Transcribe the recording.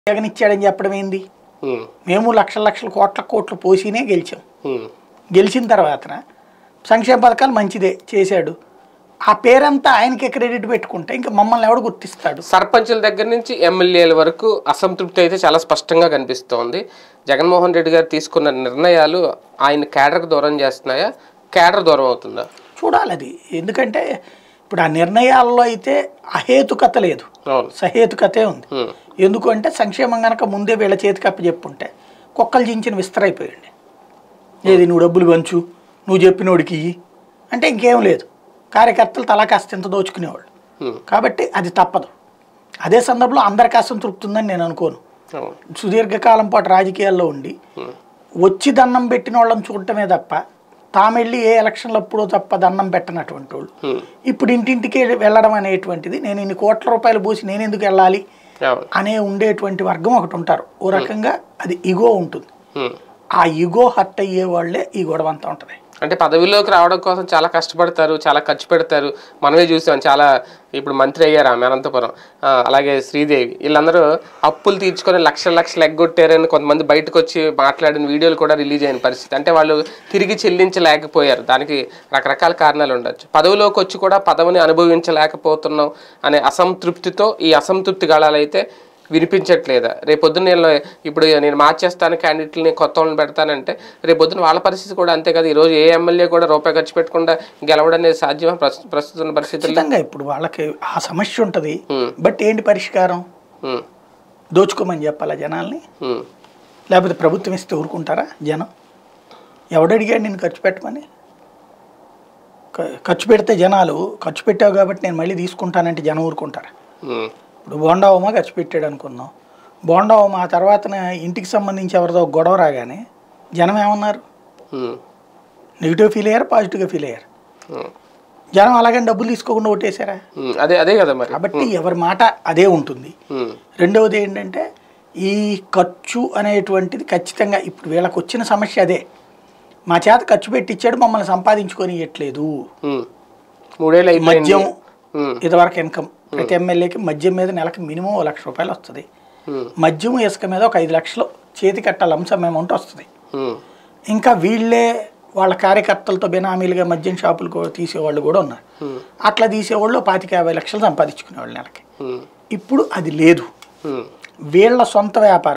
జగన్ ఇచ్చాడని చెప్పడం ఏంది ఉమ్, మేము లక్షల లక్షల కోట్ల కోట్లు పోసినే గెలిచాం ఉమ్, గెలిచిన తర్వాత సంక్షేమ పథకాలు మంచిదే చేశాడు ఆ పేరంతా ఆయనకే క్రెడిట్ పెట్టుకుంటే ఇంకా మమ్మల్ని ఎవడు గుర్తిస్తాడు సర్పంచుల దగ్గర నుంచి ఎమ్మెల్యేల వరకు అసంతృప్తి అయితే చాలా స్పష్టంగా కనిపిస్తోంది జగన్మోహన్ రెడ్డి గారు తీసుకున్న నిర్ణయాలు ఆయన కేడర్కు దూరం చేస్తున్నాయా కేడర్ దూరం అవుతుందా చూడాలి అది ఎందుకంటే ఇప్పుడు ఆ నిర్ణయాల్లో అయితే అహేతుకత లేదు అవును సహేతుకతే ఉంది ఉమ్, ఎందుకంటే సంక్షేమం కనుక ముందే వీళ్ళ చేతికి అప్పు చెప్పుంటే కుక్కలు చించిన విస్తరైపోయండి ఏది నువ్వు డబ్బులు పంచు నువ్వు చెప్పినోడికి ఇయ్యి అంటే ఇంకేం లేదు కార్యకర్తలు తలా కాస్త ఇంత దోచుకునేవాళ్ళు ఉమ్, కాబట్టి అది తప్పదు అదే సందర్భంలో అందరికి అసంతృప్తి ఉందని నేను అనుకోను అవును సుదీర్ఘకాలం పాటు రాజకీయాల్లో ఉండి ఉమ్, వచ్చి దండం పెట్టిన వాళ్ళని చూడటమే తప్ప తామెళ్ళి ఏ ఎలక్షన్లు అప్పుడో తప్ప దండం పెట్టనటువంటి వాళ్ళు ఉమ్, ఇప్పుడు ఇంటింటికి వెళ్ళడం అనేటువంటిది నేను ఇన్ని కోట్ల రూపాయలు పోసి నేను ఎందుకు వెళ్ళాలి అవును అనే ఉండేటువంటి వర్గం ఒకటి ఉంటారు ఓ రకంగా అది ఇగో ఉంటుంది ఉమ్. ఆ ఇగో హర్ట్ అయ్యే వాళ్ళే ఈ గొడవ అంతా ఉంటుంది అంటే పదవిలోకి రావడం కోసం చాలా కష్టపడతారు చాలా ఖర్చు పెడతారు మనమే చూసాం చాలా ఇప్పుడు మంత్రి అయ్యారు ఆమె అనంతపురం ఆ, అలాగే శ్రీదేవి వీళ్ళందరూ అప్పులు తీర్చుకొని లక్షల లక్షలు ఎగ్గొట్టారని కొంతమంది బయటకు వచ్చి మాట్లాడిన వీడియోలు కూడా రిలీజ్ అయిన పరిస్థితి అంటే వాళ్ళు తిరిగి చెల్లించలేకపోయారు దానికి రకరకాల కారణాలు ఉండొచ్చు పదవిలోకి వచ్చి కూడా పదవిని అనుభవించలేకపోతున్నాం అనే అసంతృప్తితో ఈ అసంతృప్తి గళాలు అయితే వినిపించట్లేదా రేపొద్దున నేను ఇప్పుడు నేను మార్చేస్తాను క్యాండిడేట్ని కొత్త వాళ్ళని పెడతానంటే రేపొద్దున వాళ్ళ పరిస్థితి కూడా అంతే కదా ఈరోజు ఏ ఎమ్మెల్యే కూడా రూపాయి ఖర్చు పెట్టకుండా గెలవడం అనేది సాధ్యమా ప్రస్తు- ప్రస్తుత ఉన్న పరిస్థితుల్లో ఖచ్చితంగా ఇప్పుడు వాళ్ళకి ఆ సమస్య ఉంటుంది ఉమ్, బట్ ఏంటి పరిష్కారం ఉమ్, దోచుకోమని చెప్పాలా జనాల్ని ఉమ్, లేకపోతే ప్రభుత్వం ఇస్తే ఊరుకుంటారా జనం ఎవడు అడిగాడు నేను ఖర్చు పెట్టమని ఖ- ఖర్చు పెడితే జనాలు ఖర్చు పెట్టావు కాబట్టి నేను మళ్ళీ తీసుకుంటానంటే జనం ఊరుకుంటారా ఉమ్, ఇప్పుడు బోండావమ్మ ఖర్చు పెట్టాడు అనుకుందాం బోండావమ్మ ఆ తర్వాత ఇంటికి సంబంధించి ఎవరిదో ఒక గొడవ రాగానే జనం ఏమన్నారు ఉమ్, నెగిటివ్ ఫీల్ అయ్యారు పాజిటివ్గా ఫీల్ అయ్యారు ఉమ్, జనం అలాగని డబ్బులు తీసుకోకుండా ఓటేశారా ఉమ్, అదే అదే కదా మరి కాబట్టి ఎవరి మాట అదే ఉంటుంది ఉమ్, రెండవది ఏంటంటే ఈ ఖర్చు అనేటువంటిది ఖచ్చితంగా ఇప్పుడు వీళ్ళకి వచ్చిన సమస్య అదే మా చేత ఖర్చు పెట్టి ఇచ్చాడు మమ్మల్ని సంపాదించుకొని ఇవ్వట్లేదు ఉమ్. మూడేళ్ళు అయిపోయింది మద్యం ఉమ్, ఇదివరకు ఇన్కమ్ ప్రతి ఎమ్మెల్యేకి మద్యం మీద నెలకు మినిమం ఓ లక్ష రూపాయలు వస్తుంది ఉమ్, మద్యం ఇసుక మీద ఒక ఐదు లక్షలు చేతి కట్టాలి అంశం అమౌంట్ వస్తుంది ఉమ్, ఇంకా వీళ్ళే వాళ్ళ కార్యకర్తలతో బినామీలుగా మద్యం షాపులు కూడా తీసేవాళ్ళు కూడా ఉన్నారు ఉమ్, అట్లా తీసేవాళ్ళు పాతిక యాభై లక్షలు సంపాదించుకునేవాళ్ళు నెలకి ఉమ్, ఇప్పుడు అది లేదు ఉమ్. వీళ్ళ సొంత వ్యాపారం